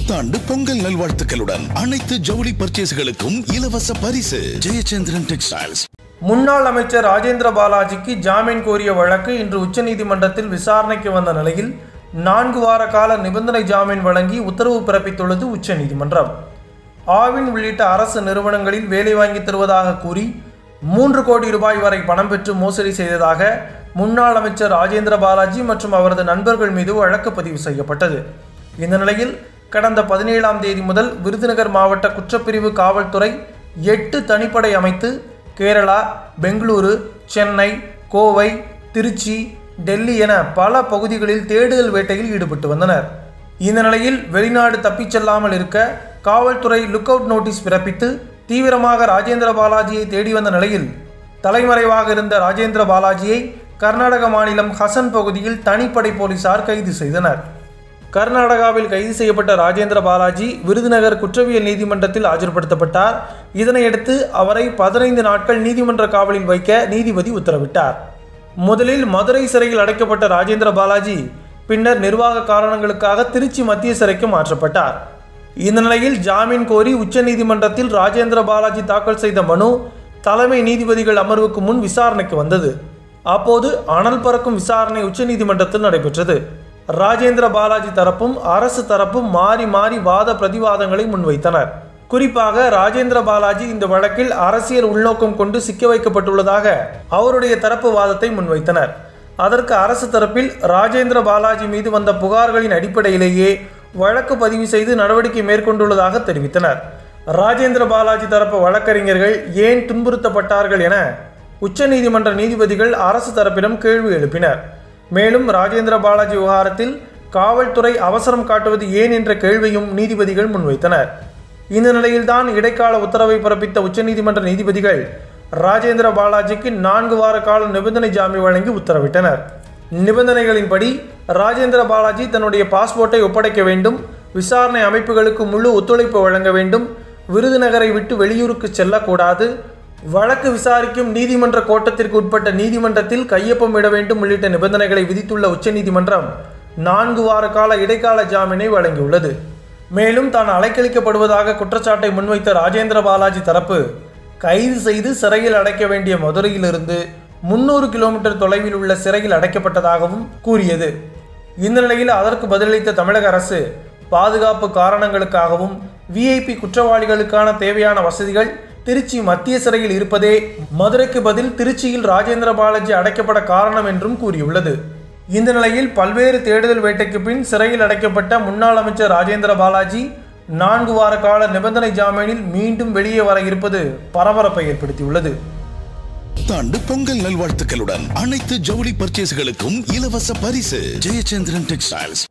புத்தாண்டு பொங்கல் நல்வாழ்த்துக்களுடன் அனைத்து ஜவுளி பர்ச்சேஸ்களுக்கும் இலவச பரிசு ஜெயச்சந்திரன் டெக்ஸ்டைல்ஸ் முன்னாள் அமைச்சர் ராஜேந்திர பாலாஜிக்கு ஜாமீன் கோரிய வழக்கு இன்று உச்சநீதிமன்றத்தில் விசாரணைக்கு வந்த நிலையில் நான்கு வார கால நிபந்தனை ஜாமீன் வழங்கி உத்தரவு பிறப்பித்துள்ளது உச்சநீதிமன்றம் ஆவின் உள்ளிட்ட அரசு நிறுவனங்களில் வேலை வாங்கி தருவதாக கூறி மூன்று கோடி ரூபாய் வரை பணம் பெற்று மோசடி செய்ததாக முன்னாள் அமைச்சர் ராஜேந்திர பாலாஜி மற்றும் அவரது நண்பர்கள் மீது வழக்கு பதிவு செய்யப்பட்டது இந்த நிலையில் கடந்த பதினேழாம் தேதி முதல் விருதுநகர் மாவட்ட குற்றப்பிரிவு காவல்துறை எட்டு தனிப்படை அமைத்து கேரளா பெங்களூரு சென்னை கோவை திருச்சி டெல்லி என பல பகுதிகளில் தேடுதல் வேட்டையில் ஈடுபட்டு வந்தனர் இந்த நிலையில் வெளிநாடு தப்பிச் செல்லாமல் இருக்க காவல்துறை லுக் அவுட் நோட்டீஸ் பிறப்பித்து தீவிரமாக ராஜேந்திர பாலாஜியை தேடி வந்த நிலையில் தலைமறைவாக இருந்த ராஜேந்திர பாலாஜியை கர்நாடக மாநிலம் ஹசன் பகுதியில் தனிப்படை போலீசார் கைது செய்தனர் கர்நாடகாவில் கைது செய்யப்பட்ட ராஜேந்திர பாலாஜி விருதுநகர் குற்றவியல் நீதிமன்றத்தில் ஆஜர்படுத்தப்பட்டார் இதனையடுத்து அவரை பதினைந்து நாட்கள் நீதிமன்ற காவலில் வைக்க நீதிபதி உத்தரவிட்டார் முதலில் மதுரை சிறையில் அடைக்கப்பட்ட ராஜேந்திர பாலாஜி பின்னர் நிர்வாக காரணங்களுக்காக திருச்சி மத்திய சிறைக்கு மாற்றப்பட்டார் இந்த நிலையில் ஜாமீன் கோரி உச்சநீதிமன்றத்தில் ராஜேந்திர பாலாஜி தாக்கல் செய்த மனு தலைமை நீதிபதிகள் அமர்வுக்கு முன் விசாரணைக்கு வந்தது அப்போது அனல் பறக்கும் விசாரணை உச்சநீதிமன்றத்தில் நடைபெற்றது ராஜேந்திர பாலாஜி தரப்பும் அரசு தரப்பும் மாறி மாறி வாத பிரதிவாதங்களை முன்வைத்தனர் குறிப்பாக ராஜேந்திர பாலாஜி இந்த வழக்கில் அரசியல் உள்நோக்கம் கொண்டு சிக்க வைக்கப்பட்டுள்ளதாக அவருடைய தரப்பு வாதத்தை முன்வைத்தனர் அதற்கு அரசு தரப்பில் ராஜேந்திர பாலாஜி மீது வந்த புகார்களின் அடிப்படையிலேயே வழக்கு பதிவு செய்து நடவடிக்கை மேற்கொண்டுள்ளதாக தெரிவித்தனர் ராஜேந்திர பாலாஜி தரப்பு வழக்கறிஞர்கள் ஏன் துன்புறுத்தப்பட்டார்கள் என உச்சநீதிமன்ற நீதிபதிகள் அரசு தரப்பிடம் கேள்வி எழுப்பினர் மேலும் ராஜேந்திர பாலாஜி விவகாரத்தில் காவல்துறை அவசரம் காட்டுவது ஏன் என்ற கேள்வியும் நீதிபதிகள் முன்வைத்தனர் இந்த நிலையில்தான் இடைக்கால உத்தரவை பிறப்பித்த உச்சநீதிமன்ற நீதிபதிகள் ராஜேந்திர பாலாஜிக்கு நான்கு வார கால நிபந்தனை ஜாமீன் வழங்கி உத்தரவிட்டனர் நிபந்தனைகளின்படி ராஜேந்திர பாலாஜி தன்னுடைய பாஸ்போர்ட்டை ஒப்படைக்க வேண்டும் விசாரணை அமைப்புகளுக்கு முழு ஒத்துழைப்பு வழங்க வேண்டும் விருதுநகரை விட்டு வெளியூருக்கு செல்லக்கூடாது வழக்கு விசாரிக்கும் நீதிமன்ற கோட்டத்திற்கு உட்பட்ட நீதிமன்றத்தில் கையொப்பம் இட வேண்டும் உள்ளிட்ட நிபந்தனைகளை விதித்துள்ள உச்சநீதிமன்றம் நான்கு வார கால இடைக்கால ஜாமீனை வழங்கியுள்ளது மேலும் தான் அலைக்கழிக்கப்படுவதாக குற்றச்சாட்டை முன்வைத்த ராஜேந்திர பாலாஜி தரப்பு கைது செய்து சிறையில் அடைக்க வேண்டிய மதுரையிலிருந்து முன்னூறு கிலோமீட்டர் தொலைவில் உள்ள சிறையில் அடைக்கப்பட்டதாகவும் கூறியது இந்த நிலையில் அதற்கு பதிலளித்த தமிழக அரசு பாதுகாப்பு காரணங்களுக்காகவும் விஐபி குற்றவாளிகளுக்கான தேவையான வசதிகள் திருச்சி மத்திய சிறையில் இருப்பதே மதுரைக்கு பதில் திருச்சியில் ராஜேந்திர பாலாஜி அடைக்கப்பட காரணம் என்றும் கூறியுள்ளது இந்த நிலையில் பல்வேறு தேடுதல் வேட்டைக்கு பின் சிறையில் அடைக்கப்பட்ட முன்னாள் அமைச்சர் ராஜேந்திர பாலாஜி நான்கு வார கால நிபந்தனை ஜாமீனில் மீண்டும் வெளியே வர இருப்பது பரபரப்பை ஏற்படுத்தியுள்ளது புத்தாண்டு பொங்கல் நல்வாழ்த்துக்களுடன் அனைத்து ஜவுளி பர்ச்சேஸ்களுக்கும் இலவச பரிசு ஜெயச்சந்திரன் டெக்ஸ்டைல்ஸ்